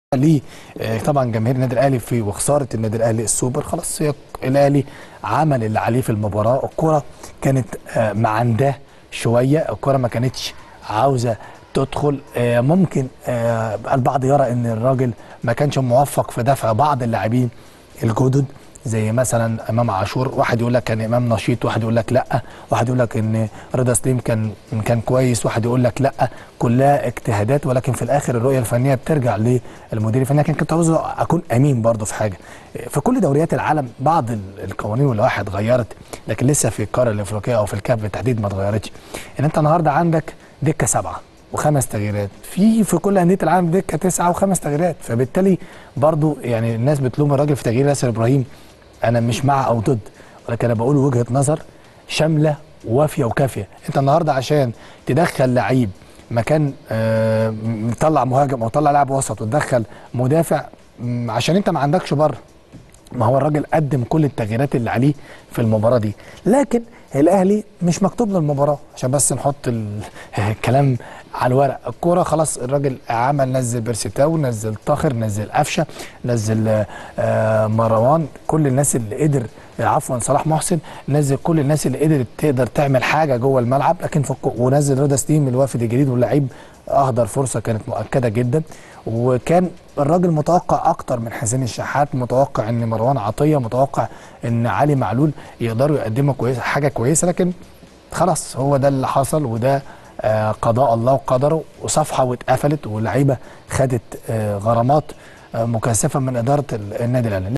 ليه آه، طبعا جماهير النادي الاهلي في وخساره النادي الاهلي السوبر خلاص هي الاهلي عمل اللي عليه في المباراه الكره كانت آه، معنداه شويه الكره ما كانتش عاوزه تدخل آه، ممكن آه، البعض يرى ان الراجل ما كانش موفق في دفع بعض اللاعبين الجدد زي مثلا امام عاشور واحد يقول لك كان امام نشيط واحد يقول لك لا واحد يقول لك ان رضا سليم كان كان كويس واحد يقول لك لا كلها اجتهادات ولكن في الاخر الرؤيه الفنيه بترجع للمدير الفني لكن كنت عاوز اكون امين برضه في حاجه في كل دوريات العالم بعض ال- القوانين واللوائح اتغيرت لكن لسه في القاره الافريقيه او في الكاف بالتحديد ما اتغيرتش ان انت النهارده عندك دكه سبعه وخمس تغييرات في في كل انديه العالم دكه تسعه وخمس تغييرات فبالتالي برضو يعني الناس بتلوم الراجل في تغيير ياسر ابراهيم انا مش مع او ضد ولكن انا بقول وجهه نظر شامله وافيه وكافيه انت النهارده عشان تدخل لعيب مكان آه، مطلع مهاجم او طلع لاعب وسط وتدخل مدافع م، عشان انت ما عندكش بره ما هو الراجل قدم كل التغييرات اللي عليه في المباراه دي لكن الاهلي مش مكتوب له المباراه عشان بس نحط ال- الكلام على الورق الكوره خلاص الراجل عمل نزل بيرسيتاو نزل طاهر نزل قفشه نزل آه، مروان كل الناس اللي قدر عفوا صلاح محسن نزل كل الناس اللي قدرت تقدر تعمل حاجه جوه الملعب لكن في الكو- ونزل رضا سليم الوافد الجديد واللعيب اهدر فرصه كانت مؤكده جدا وكان الراجل متوقع اكتر من حسين الشحات متوقع ان مروان عطيه متوقع ان علي معلول يقدروا يقدموا كويسه حاجه كويسه لكن خلاص هو ده اللي حصل وده آه، قضاء الله وقدره وصفحه واتقفلت واللعيبه خدت آه، غرامات آه، مكثفه من اداره النادي الاهلي